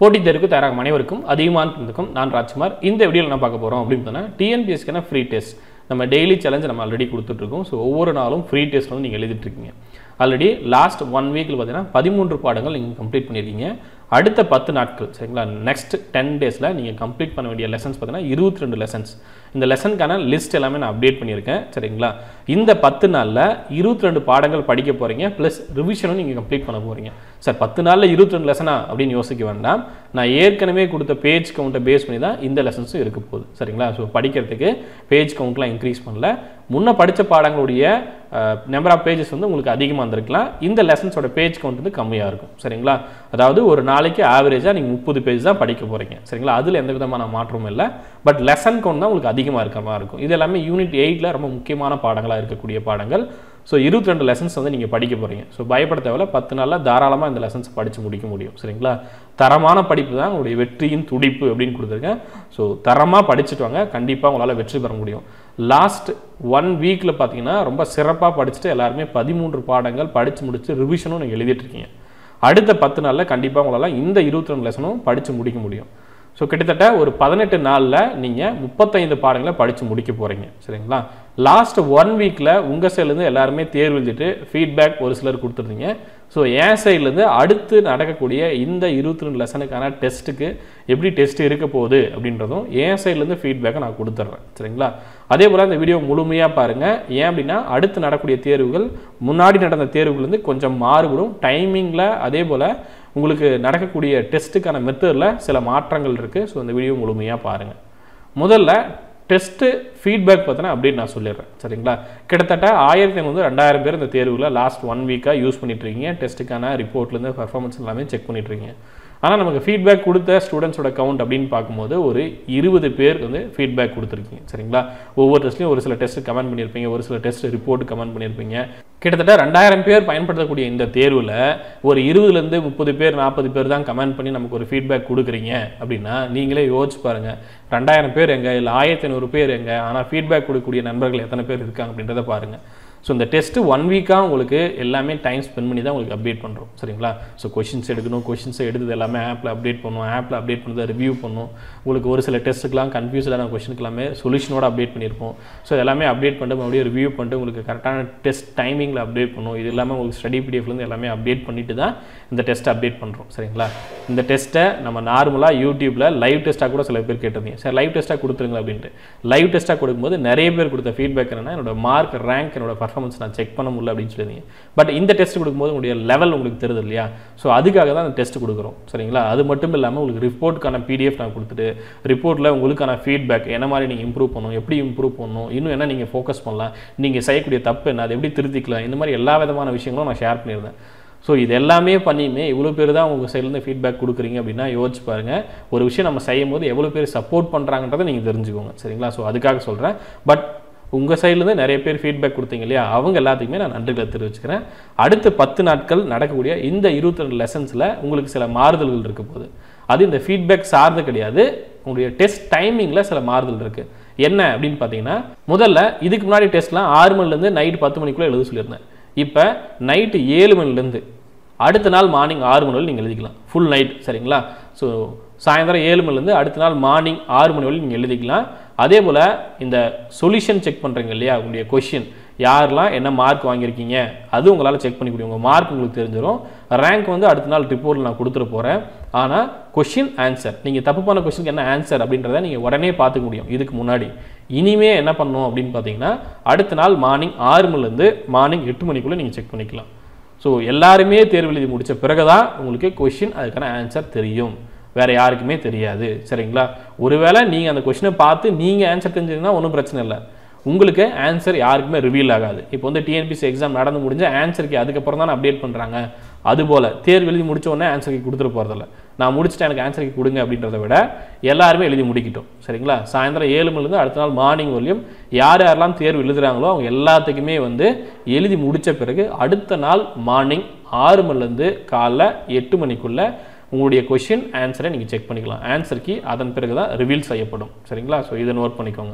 போட்டித் தேர்வுக்கு தயாராகும் அனைவருக்கும் அதிகமான இருந்துக்கும் நான் ராஜ்குமார் இந்த வீடியோவில் என்ன பார்க்க போகிறோம் அப்படின்னு பார்த்தீங்கன்னா டிஎன்பிஎஸ்க்கான ஃப்ரீ டெஸ்ட் நம்ம டெய்லி சேலஞ்ச் நம்ம ஆல்ரெடி கொடுத்துட்ருக்கோம் ஸோ ஒவ்வொரு நாளும் ஃப்ரீ டெஸ்ட் வந்து நீங்கள் எழுதிட்டு இருக்கீங்க ஆல்ரெடி லாஸ்ட் ஒன் வீக்கில் பார்த்தீங்கன்னா பதிமூன்று பாடங்கள் நீங்கள் கம்ப்ளீட் பண்ணியிருக்கீங்க அடுத்த பத்து நாட்கள் சரிங்களா நெக்ஸ்ட் டென் டேஸில் நீங்கள் கம்ப்ளீட் பண்ண வேண்டிய லெசன்ஸ் பார்த்தீங்கன்னா இருபத்தி ரெண்டு லெசன்ஸ் இந்த லெசனுக்கான லிஸ்ட் எல்லாமே நான் அப்டேட் பண்ணியிருக்கேன் சரிங்களா இந்த பத்து நாளில் இருபத்தி ரெண்டு பாடங்கள் படிக்க போகிறீங்க ப்ளஸ் ரிவிஷனும் நீங்கள் கம்ப்ளீட் பண்ண போகிறீங்க சார் பத்து நாளில் இருபத்தி ரெண்டு லெசனா அப்படின்னு யோசிக்க வேண்டாம் நான் ஏற்கனவே கொடுத்த பேஜ் கவுண்ட்டை பேஸ் பண்ணி தான் இந்த லெசன்ஸும் இருக்க போகுது சரிங்களா ஸோ படிக்கிறதுக்கு பேஜ் கவுண்ட்லாம் இன்க்ரீஸ் பண்ணல முன்ன படித்த பாடங்களுடைய நம்பர் ஆஃப் பேஜஸ் வந்து உங்களுக்கு அதிகமாக இருந்திருக்கலாம் இந்த லெசன்ஸோட பேஜ் கவுண்ட் வந்து கம்மியாக இருக்கும் சரிங்களா அதாவது ஒரு நாளைக்கு ஆவரேஜாக நீங்கள் முப்பது பேஜ் தான் படிக்க போகிறீங்க சரிங்களா அதில் எந்த விதமான மாற்றமும் இல்லை பட் லெசன் கவுண்ட் தான் உங்களுக்கு அதிகமாக இருக்கிற மாதிரி இருக்கும் இது எல்லாமே யூனிட் எயிட்டில் ரொம்ப முக்கியமான பாடங்களாக இருக்கக்கூடிய பாடங்கள் ஸோ இருபத்தி ரெண்டு லெசன்ஸ் வந்து நீங்கள் படிக்க போகிறீங்க ஸோ பயப்பட தேவையில்ல பத்து நாளில் தாராளமாக இந்த லெசன்ஸ் படித்து முடிக்க முடியும் சரிங்களா தரமான படிப்பு தான் உங்களுடைய வெற்றியின் துடிப்பு அப்படின்னு கொடுத்துருக்கேன் ஸோ தரமாக படிச்சுட்டு வாங்க கண்டிப்பாக உங்களால் வெற்றி பெற முடியும் லாஸ்ட் ஒன் வீக்கில் பார்த்தீங்கன்னா ரொம்ப சிறப்பாக படிச்சுட்டு எல்லாருமே பதிமூன்று பாடங்கள் படித்து முடிச்சு ரிவிஷனும் நீங்கள் எழுதிட்டு இருக்கீங்க அடுத்த பத்து நாளில் கண்டிப்பாக உங்களால் இந்த இருபத்தி ரெண்டு லெசனும் படித்து முடிக்க முடியும் ஸோ கிட்டத்தட்ட ஒரு பதினெட்டு நாளில் நீங்கள் முப்பத்தைந்து பாடங்களை படித்து முடிக்க போகிறீங்க சரிங்களா லாஸ்ட் ஒன் வீக்கில் உங்கள் சைட்லேருந்து எல்லாருமே தேர்வு எழுதிட்டு ஃபீட்பேக் ஒரு சிலர் கொடுத்துருந்தீங்க ஸோ என் சைட்லேருந்து அடுத்து நடக்கக்கூடிய இந்த இருபத்தி ரெண்டு லெசனுக்கான டெஸ்ட்டுக்கு எப்படி டெஸ்ட் இருக்க போகுது அப்படின்றதும் என் சைட்லேருந்து ஃபீட்பேக்கை நான் கொடுத்துட்றேன் சரிங்களா அதே போல் இந்த வீடியோ முழுமையாக பாருங்கள் ஏன் அப்படின்னா அடுத்து நடக்கக்கூடிய தேர்வுகள் முன்னாடி நடந்த தேர்வுகள்லேருந்து கொஞ்சம் மாறுபடும் டைமிங்கில் அதே போல் உங்களுக்கு நடக்கக்கூடிய டெஸ்ட்டுக்கான மெத்தடில் சில மாற்றங்கள் இருக்குது ஸோ இந்த வீடியோ முழுமையாக பாருங்கள் முதல்ல டெஸ்ட்டு ஃபீட்பேக் பார்த்தோன்னா அப்படின்னு நான் சொல்லிடுறேன் சரிங்களா கிட்டத்தட்ட ஆயிரத்தி ஐநூறு ரெண்டாயிரம் பேர் இந்த தேர்வில் லாஸ்ட் ஒன் வீக்காக யூஸ் பண்ணிட்டு இருக்கீங்க டெஸ்ட்டுக்கான ரிப்போர்ட்லேருந்து பர்ஃபார்மன்ஸ் எல்லாமே செக் பண்ணிட்டு இருக்கீங்க ஆனால் நமக்கு ஃபீட்பேக் கொடுத்த ஸ்டூடெண்ட்ஸோட கவுண்ட் அப்படின்னு பார்க்கும்போது ஒரு இருபது பேர் வந்து ஃபீட்பேக் கொடுத்துருக்கீங்க சரிங்களா ஒவ்வொரு டெஸ்ட்லையும் ஒரு சில டெஸ்ட் கமெண்ட் பண்ணியிருப்பீங்க ஒரு சில டெஸ்ட் ரிப்போர்ட் கமெண்ட் பண்ணியிருப்பீங்க கிட்டத்தட்ட ரெண்டாயிரம் பேர் பயன்படுத்தக்கூடிய இந்த தேர்வில் ஒரு இருபதுலேருந்து முப்பது பேர் நாற்பது பேர் தான் கமெண்ட் பண்ணி நமக்கு ஒரு ஃபீட்பேக் கொடுக்குறீங்க அப்படின்னா நீங்களே யோசிச்சு பாருங்கள் ரெண்டாயிரம் பேர் எங்கே இல்லை ஆயிரத்தி ஐநூறு பேர் எங்கே ஆனால் ஃபீட்பேக் கொடுக்கக்கூடிய நண்பர்கள் எத்தனை பேர் இருக்காங்க அப்படின்றத பாருங்கள் ஸோ இந்த டெஸ்ட்டு ஒன் வீக்காக உங்களுக்கு எல்லாமே டைம் ஸ்பெண்ட் பண்ணி தான் உங்களுக்கு அப்டேட் பண்ணுறோம் சரிங்களா ஸோ கொஷின்ஸ் எடுக்கணும் கொஷின்ஸை எடுத்தது எல்லாமே ஆப்பில் அப்டேட் பண்ணுவோம் ஆப்பில் அப்டேட் பண்ணதை ரிவ்யூ பண்ணும் உங்களுக்கு ஒரு சில டெஸ்ட்டுக்கெலாம் கன்ஃபியூஸ்டான கொஷனுக்கு எல்லாமே சொல்யூஷனோட அப்டேட் பண்ணியிருப்போம் ஸோ எல்லாமே அப்டேட் பண்ணிட்டு மறுபடியும் ரிவ்யூ பண்ணிட்டு உங்களுக்கு கரெக்டான டெஸ்ட் டைமிங்கில் அப்டேட் பண்ணும் இது எல்லாமே உங்களுக்கு ஸ்டடி பிடிஎஃப்லேருந்து எல்லாமே அப்டேட் பண்ணிட்டு தான் இந்த டெஸ்ட்டை அப்டேட் பண்ணுறோம் சரிங்களா இந்த டெஸ்ட்டை நம்ம நார்மலாக யூடியூப்பில் லைவ் டெஸ்ட்டாக கூட சில பேர் கேட்டிருந்தீங்க சார் லைவ் டெஸ்ட்டாக கொடுத்துருங்க அப்படின்ட்டு லைவ் டெஸ்ட்டாக கொடுக்கும்போது நிறைய பேர் கொடுத்த ஃபீட்பேக் என்னன்னா என்னோட மார்க் ரேங்க் என்னோட பர்ஃபார்மன்ஸ் நான் செக் பண்ண முடியல அப்படின்னு சொல்லியிருந்தீங்க பட் இந்த டெஸ்ட் கொடுக்கும்போது உங்களுடைய லெவல் உங்களுக்கு தெரியுது இல்லையா ஸோ அதுக்காக தான் அந்த டெஸ்ட் கொடுக்குறோம் சரிங்களா அது மட்டும் இல்லாமல் உங்களுக்கு ரிப்போர்ட்டுக்கான பிடிஎஃப் நான் கொடுத்துட்டு ரிப்போர்ட்டில் உங்களுக்கான ஃபீட்பேக் என்ன மாதிரி நீங்கள் இம்ப்ரூவ் பண்ணணும் எப்படி இம்ப்ரூவ் பண்ணணும் இன்னும் என்ன நீங்கள் ஃபோக்கஸ் பண்ணலாம் நீங்கள் செய்யக்கூடிய தப்பு என்ன அதை எப்படி திருத்திக்கலாம் இந்த மாதிரி எல்லா விதமான விஷயங்களும் நான் ஷேர் பண்ணியிருந்தேன் ஸோ இது எல்லாமே பண்ணியுமே இவ்வளோ பேர் தான் உங்கள் சைட்லேருந்து ஃபீட்பேக் கொடுக்குறீங்க அப்படின்னா யோசிச்சு பாருங்கள் ஒரு விஷயம் நம்ம செய்யும் போது எவ்வளோ பேர் சப்போர்ட் பண்ணுறாங்கன்றதை நீங்கள் தெரிஞ்சுக்கோங்க சரிங்களா ஸோ அதுக்காக சொல்கிறேன் பட் உங்கள் சைட்லேருந்து நிறைய பேர் ஃபீட்பேக் கொடுத்தீங்க இல்லையா அவங்க எல்லாத்துக்குமே நான் நன்றிகளை தெரிவிச்சுக்கிறேன் அடுத்த பத்து நாட்கள் நடக்கக்கூடிய இந்த இருபத்தி ரெண்டு லெசன்ஸில் உங்களுக்கு சில மாறுதல்கள் இருக்க போகுது அது இந்த ஃபீட்பேக் சார்ந்து கிடையாது உங்களுடைய டெஸ்ட் டைமிங்கில் சில மாறுதல் இருக்குது என்ன அப்படின்னு பார்த்தீங்கன்னா முதல்ல இதுக்கு முன்னாடி டெஸ்ட்லாம் ஆறு மணிலேருந்து நைட் பத்து மணிக்குள்ளே எழுத சொல்லியிருந்தேன் இப்போ நைட்டு ஏழு மணிலேருந்து அடுத்த நாள் மார்னிங் ஆறு மணி வரை நீங்கள் எழுதிக்கலாம் ஃபுல் நைட் சரிங்களா ஸோ சாயந்தரம் ஏழு மணிலேருந்து அடுத்த நாள் மார்னிங் ஆறு மணி வரை நீங்கள் எழுதிக்கலாம் அதே போல் இந்த சொல்யூஷன் செக் பண்ணுறீங்க இல்லையா உங்களுடைய கொஷின் யாரெல்லாம் என்ன மார்க் வாங்கியிருக்கீங்க அது உங்களால் செக் பண்ணி முடியும் உங்கள் மார்க் உங்களுக்கு தெரிஞ்சிடும் ரேங்க் வந்து அடுத்த நாள் ரிப்போர்ட்டில் நான் கொடுத்துட்டு போகிறேன் ஆனால் கொஷின் ஆன்சர் நீங்கள் தப்பு பண்ண கொஷினுக்கு என்ன ஆன்சர் அப்படின்றத நீங்கள் உடனே பார்த்துக்க முடியும் இதுக்கு முன்னாடி இனிமே என்ன பண்ணணும் அப்படின்னு பார்த்தீங்கன்னா அடுத்த நாள் மார்னிங் ஆறு மணிலேருந்து மார்னிங் எட்டு மணிக்குள்ளே நீங்கள் செக் பண்ணிக்கலாம் ஸோ எல்லாருமே தேர்வு எழுதி முடித்த பிறகு தான் உங்களுக்கு கொஷின் அதுக்கான ஆன்சர் தெரியும் வேறு யாருக்குமே தெரியாது சரிங்களா ஒருவேளை நீங்கள் அந்த கொஷினை பார்த்து நீங்கள் ஆன்சர் தெரிஞ்சதுன்னா ஒன்றும் பிரச்சனை இல்லை உங்களுக்கு ஆன்சர் யாருக்குமே ரிவீல் ஆகாது இப்போ வந்து டிஎன்பிசி எக்ஸாம் நடந்து முடிஞ்ச ஆன்சருக்கு அதுக்கப்புறம் தான் அப்டேட் பண்ணுறாங்க அதுபோல் தேர்வு எழுதி முடிச்ச உடனே ஆன்சருக்கு கொடுத்துட்டு போகிறதில்ல நான் முடிச்சுட்டு எனக்கு ஆன்சருக்கு கொடுங்க அப்படின்றத விட எல்லாருமே எழுதி முடிக்கிட்டோம் சரிங்களா சாயந்தரம் ஏழு மணிலேருந்து அடுத்த நாள் மார்னிங் வரலையும் யார் யாரெல்லாம் தேர்வு எழுதுகிறாங்களோ அவங்க எல்லாத்துக்குமே வந்து எழுதி முடித்த பிறகு அடுத்த நாள் மார்னிங் ஆறு மணிலேருந்து காலைல எட்டு மணிக்குள்ளே உங்களுடைய கொஷின் ஆன்சரை நீங்கள் செக் பண்ணிக்கலாம் ஆன்சர் கீ அதன் பிறகு தான் ரிவீல் செய்யப்படும் சரிங்களா ஸோ இதை நோட் பண்ணிக்கோங்க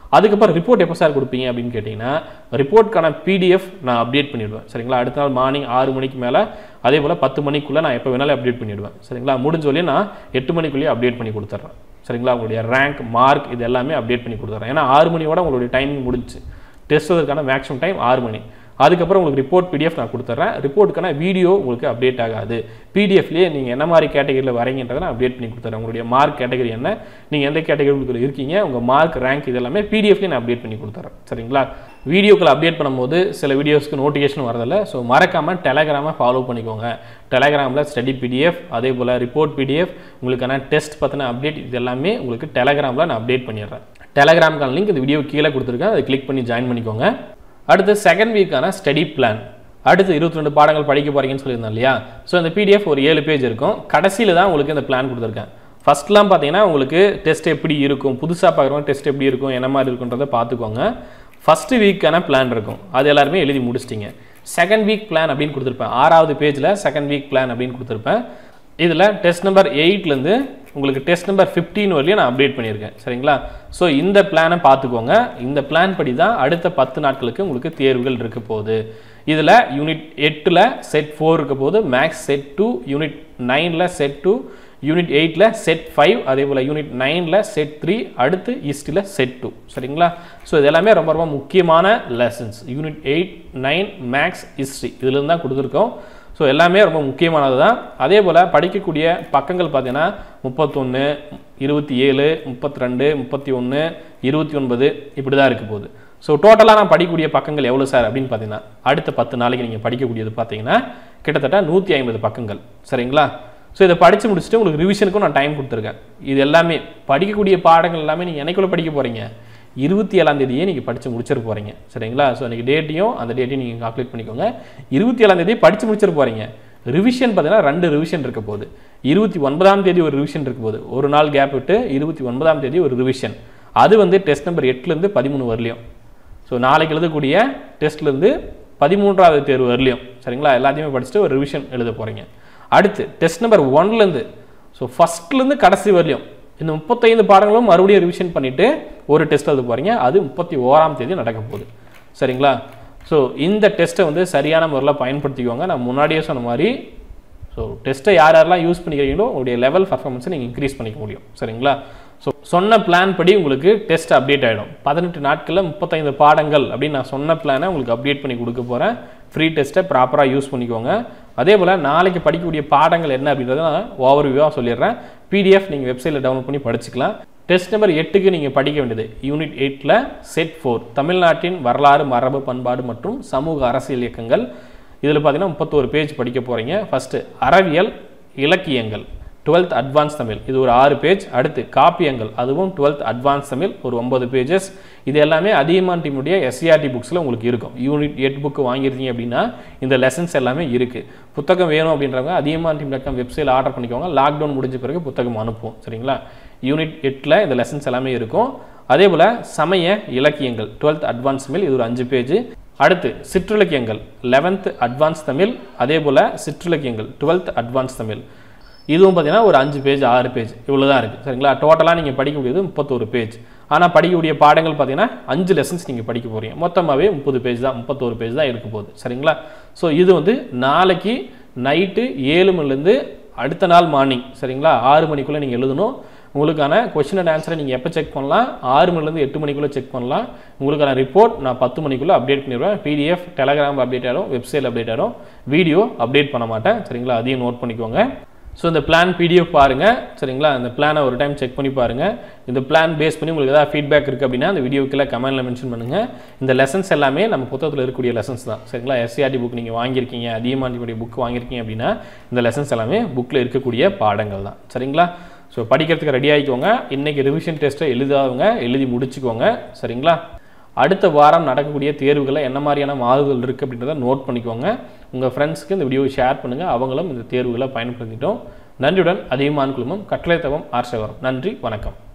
அதுக்கப்புறம் ரிப்போர்ட் எப்போ சார் கொடுப்பீங்க அப்படின்னு கேட்டிங்கன்னா ரிப்போர்ட்க்கான பிடிஎஃப் நான் அப்டேட் பண்ணிவிடுவேன் சரிங்களா அடுத்த நாள் மார்னிங் ஆறு மணிக்கு மேலே அதே போல் பத்து மணிக்குள்ளே நான் எப்போ வேணாலும் அப்டேட் பண்ணிவிடுவேன் சரிங்களா முடிஞ்ச வரையும் நான் எட்டு மணிக்குள்ளேயே அப்டேட் பண்ணி கொடுத்துட்றேன் சரிங்களா உங்களுடைய ரேங்க் மார்க் இது எல்லாமே அப்டேட் பண்ணி கொடுத்துட்றேன் ஏன்னா ஆறு மணியோட உங்களுடைய டைமிங் முடிஞ்சு டெஸ்ட் வதற்கான மேக்ஸிமம் டைம் ஆறு மணி அதுக்கப்புறம் உங்களுக்கு ரிப்போர்ட் பிடிஎஃப் நான் கொடுத்துட்றேன் ரிப்போர்ட்டுக்கான வீடியோ உங்களுக்கு அப்டேட் ஆகாது பிடிஎஃப்லேயே நீங்கள் என்ன மாதிரி கேட்டகரியில் வரீங்கன்றதை நான் அப்டேட் பண்ணி கொடுத்துறேன் உங்களுடைய மார்க் கேட்டகரி என்ன நீங்கள் எந்த கேட்டகரிக்குள்ள இருக்கீங்க உங்கள் மார்க் ரேங்க் இது எல்லாமே பிடிஎஃப்லேயே நான் அப்டேட் பண்ணி கொடுத்துறேன் சரிங்களா வீடியோக்கள் அப்டேட் பண்ணும்போது சில வீடியோஸ்க்கு நோட்டிஃபிகேஷன் வரதில்ல ஸோ மறக்காமல் டெலகிராமை ஃபாலோ பண்ணிக்கோங்க டெலகிராமில் ஸ்டடி பிடிஎஃப் அதே போல் ரிப்போர்ட் பிடிஎஃப் உங்களுக்கான டெஸ்ட் பற்றின அப்டேட் இது எல்லாமே உங்களுக்கு டெலகிராமில் நான் அப்டேட் பண்ணிடுறேன் டெலகிராம்க்கான லிங்க் இந்த வீடியோ கீழே கொடுத்துருக்கேன் அதை கிளிக் பண்ணி ஜாயின் பண்ணிக்கோங்க அடுத்து செகண்ட் வீக்கான ஸ்டடி பிளான் அடுத்து இருபத்தி ரெண்டு பாடங்கள் படிக்க போறீங்கன்னு சொல்லியிருந்தேன் இல்லையா ஸோ இந்த பிடிஎஃப் ஒரு ஏழு பேஜ் இருக்கும் கடைசியில் தான் உங்களுக்கு இந்த பிளான் கொடுத்துருக்கேன் ஃபர்ஸ்ட்லாம் பார்த்தீங்கன்னா உங்களுக்கு டெஸ்ட் எப்படி இருக்கும் புதுசாக பார்க்குறவங்க டெஸ்ட் எப்படி இருக்கும் என்ன மாதிரி இருக்குன்றதை பார்த்துக்கோங்க ஃபஸ்ட்டு வீக்கான பிளான் இருக்கும் அது எல்லாருமே எழுதி முடிச்சிட்டிங்க செகண்ட் வீக் பிளான் அப்படின்னு கொடுத்துருப்பேன் ஆறாவது பேஜில் செகண்ட் வீக் பிளான் அப்படின்னு கொடுத்துருப்பேன் இதில் டெஸ்ட் நம்பர் எயிட்லேருந்து உங்களுக்கு டெஸ்ட் நம்பர் ஃபிஃப்டீன் வரையும் நான் அப்டேட் பண்ணியிருக்கேன் சரிங்களா ஸோ இந்த பிளானை பார்த்துக்கோங்க இந்த பிளான் படி தான் அடுத்த பத்து நாட்களுக்கு உங்களுக்கு தேர்வுகள் இருக்க போகுது இதில் யூனிட் எட்டில் செட் ஃபோர் இருக்க போது மேக்ஸ் செட் டூ யூனிட் நைனில் செட் டூ யூனிட் எயிட்டில் செட் ஃபைவ் அதே போல் யூனிட் நைனில் செட் த்ரீ அடுத்து ஈஸ்டில் செட் டூ சரிங்களா ஸோ இது எல்லாமே ரொம்ப ரொம்ப முக்கியமான lessons unit eight nine maths history இதுலேருந்து தான் கொடுத்துருக்கோம் ஸோ எல்லாமே ரொம்ப முக்கியமானது தான் அதே போல் படிக்கக்கூடிய பக்கங்கள் பார்த்தீங்கன்னா முப்பத்தொன்று இருபத்தி ஏழு முப்பத்தி ரெண்டு முப்பத்தி ஒன்று இருபத்தி ஒன்பது இப்படி தான் இருக்க போகுது ஸோ டோட்டலாக நான் படிக்கக்கூடிய பக்கங்கள் எவ்வளோ சார் அப்படின்னு பார்த்தீங்கன்னா அடுத்த பத்து நாளைக்கு நீங்கள் படிக்கக்கூடியது பார்த்தீங்கன்னா கிட்டத்தட்ட நூற்றி ஐம்பது பக்கங்கள் சரிங்களா ஸோ இதை படித்து முடிச்சுட்டு உங்களுக்கு ரிவிஷனுக்கும் நான் டைம் கொடுத்துருக்கேன் இது எல்லாமே படிக்கக்கூடிய பாடங்கள் எல்லாமே நீங்கள் என்னைக்குள்ள படிக்க போகிறீங்க இருபத்தி ஏழாம் தேதியே நீங்கள் படித்து முடிச்சிட போகிறீங்க சரிங்களா ஸோ அன்றைக்கி டேட்டையும் அந்த டேட்டையும் நீங்கள் கால்குலேட் பண்ணிக்கோங்க இருபத்தி ஏழாம் தேதி படித்து முடிச்சிட போகிறீங்க ரிவிஷன் பார்த்தீங்கன்னா ரெண்டு ரிவிஷன் இருக்க போகுது இருபத்தி ஒன்பதாம் தேதி ஒரு ரிவிஷன் இருக்க போகுது ஒரு நாள் கேப் விட்டு இருபத்தி ஒன்பதாம் தேதி ஒரு ரிவிஷன் அது வந்து டெஸ்ட் நம்பர் எட்டுலேருந்து பதிமூணு வரலையும் ஸோ நாளைக்கு எழுதக்கூடிய டெஸ்ட்லேருந்து பதிமூன்றாவது தேர்வு வரலையும் சரிங்களா எல்லாத்தையுமே படிச்சுட்டு ஒரு ரிவிஷன் எழுத போகிறீங்க அடுத்து டெஸ்ட் நம்பர் ஒன்லேருந்து ஸோ ஃபஸ்ட்லேருந்து கடைசி வரலையும் இந்த முப்பத்தைந்து பாடங்களும் மறுபடியும் ரிவிஷன் பண்ணிவிட்டு ஒரு டெஸ்ட் எழுத போகிறீங்க அது முப்பத்தி ஓராம் தேதி நடக்க போகுது சரிங்களா ஸோ இந்த டெஸ்ட்டை வந்து சரியான முறையில் பயன்படுத்திக்கோங்க நான் முன்னாடியே சொன்ன மாதிரி ஸோ டெஸ்ட்டை யார் யாரெல்லாம் யூஸ் பண்ணிக்கிறீங்களோ உங்களுடைய லெவல் பர்ஃபார்மன்ஸை நீங்கள் இன்க்ரீஸ் பண்ணிக்க முடியும் சரிங்களா ஸோ சொன்ன பிளான் படி உங்களுக்கு டெஸ்ட் அப்டேட் ஆகிடும் பதினெட்டு நாட்களில் முப்பத்தைந்து பாடங்கள் அப்படின்னு நான் சொன்ன பிளானை உங்களுக்கு அப்டேட் பண்ணி கொடுக்க போகிறேன் ஃப்ரீ டெஸ்ட்டை ப்ராப்பராக யூஸ் பண்ணிக்கோங்க அதே போல் நாளைக்கு படிக்கக்கூடிய பாடங்கள் என்ன அப்படின்றத நான் ஓவர் வியூவாக சொல்லிடுறேன் பிடிஎஃப் நீங்கள் வெப்சைட்டில் டவுன்லோட் பண்ணி படிச்சுக்கலாம் டெஸ்ட் நம்பர் எட்டுக்கு நீங்கள் படிக்க வேண்டியது யூனிட் எயிட்டில் செட் ஃபோர் தமிழ்நாட்டின் வரலாறு மரபு பண்பாடு மற்றும் சமூக அரசியல் இயக்கங்கள் இதில் பார்த்தீங்கன்னா முப்பத்தோரு பேஜ் படிக்க போகிறீங்க ஃபஸ்ட்டு அறவியல் இலக்கியங்கள் டுவெல்த் அட்வான்ஸ் தமிழ் இது ஒரு ஆறு பேஜ் அடுத்து காப்பியங்கள் அதுவும் டுவெல்த் அட்வான்ஸ் தமிழ் ஒரு ஒன்பது பேஜஸ் இது எல்லாமே அதிகமான டீமுடைய எஸ்சிஆர்டி புக்ஸில் உங்களுக்கு இருக்கும் யூனிட் எட் புக்கு வாங்கியிருந்தீங்க அப்படின்னா இந்த லெசன்ஸ் எல்லாமே இருக்குது புத்தகம் வேணும் அப்படின்றவங்க அதிகமான டீம் டாட் காம் வெப்சைட்டில் ஆர்டர் பண்ணிக்கோங்க லாக்டவுன் முடிஞ்ச பிறகு புத்தகம் அனுப்புவோம் சரிங்களா யூனிட் எட்டில் இந்த லெசன்ஸ் எல்லாமே இருக்கும் அதே போல் சமய இலக்கியங்கள் டுவெல்த் அட்வான்ஸ் தமிழ் இது ஒரு அஞ்சு பேஜ் அடுத்து சிற்றிலக்கியங்கள் லெவன்த் அட்வான்ஸ் தமிழ் அதே போல் சிற்றிலக்கியங்கள் டுவெல்த் அட்வான்ஸ் தமிழ் இதுவும் பார்த்தீங்கன்னா ஒரு அஞ்சு பேஜ் ஆறு பேஜ் இவ்வளோ தான் இருக்குது சரிங்களா டோட்டலாக நீங்கள் படிக்கக்கூடியது முப்பத்தோரு பேஜ் ஆனால் படிக்கக்கூடிய பாடங்கள் பார்த்தீங்கன்னா அஞ்சு லெசன்ஸ் நீங்கள் படிக்க போகிறீங்க மொத்தமாகவே முப்பது பேஜ் தான் முப்பத்தோரு பேஜ் தான் இருக்க போகுது சரிங்களா ஸோ இது வந்து நாளைக்கு நைட்டு ஏழு மணிலேருந்து அடுத்த நாள் மார்னிங் சரிங்களா ஆறு மணிக்குள்ளே நீங்கள் எழுதணும் உங்களுக்கான கொஷின் அண்ட் ஆன்சரை நீங்கள் எப்போ செக் பண்ணலாம் ஆறு மணிலேருந்து எட்டு மணிக்குள்ளே செக் பண்ணலாம் உங்களுக்கான ரிப்போர்ட் நான் பத்து மணிக்குள்ளே அப்டேட் பண்ணிடுவேன் பிடிஎஃப் டெலகிராம் அப்டேட் ஆகிடும் வெப்சைட் அப்டேட் ஆகிடும் வீடியோ அப்டேட் பண்ண மாட்டேன் சரிங்களா அதையும் நோட் பண்ணிக்கோங்க ஸோ இந்த பிளான் பிடிஎஃப் பாருங்கள் சரிங்களா இந்த பிளானை ஒரு டைம் செக் பண்ணி பாருங்கள் இந்த பிளான் பேஸ் பண்ணி உங்களுக்கு ஏதாவது ஃபீட்பேக் இருக்குது அப்படின்னா அந்த வீடியோக்கில் கமெண்ட்டில் மென்ஷன் பண்ணுங்கள் இந்த லெசன்ஸ் எல்லாமே நம்ம புத்தகத்தில் இருக்கக்கூடிய லெசன்ஸ் தான் சரிங்களா எஸ்சிஆர்டி புக் நீங்கள் வாங்கியிருக்கீங்க அதிகமாண்டியுடைய புக் வாங்கியிருக்கீங்க அப்படின்னா இந்த லெசன்ஸ் எல்லாமே புக்கில் இருக்கக்கூடிய பாடங்கள் தான் சரிங்களா ஸோ படிக்கிறதுக்கு ரெடி ஆகிக்கோங்க இன்றைக்கி ரிவிஷன் டெஸ்ட்டை எழுதாதவங்க எழுதி முடிச்சுக்கோங்க சரிங்களா அடுத்த வாரம் நடக்கக்கூடிய தேர்வுகளில் என்ன மாதிரியான மாறுதல் இருக்குது அப்படின்றத நோட் பண்ணிக்கோங்க உங்கள் ஃப்ரெண்ட்ஸ்க்கு இந்த வீடியோவை ஷேர் பண்ணுங்கள் அவங்களும் இந்த தேர்வுகளை பயன்படுத்திட்டோம் நன்றியுடன் அதிகமான குழுமம் கட்டளை தவம் ஆர்சவரம் நன்றி வணக்கம்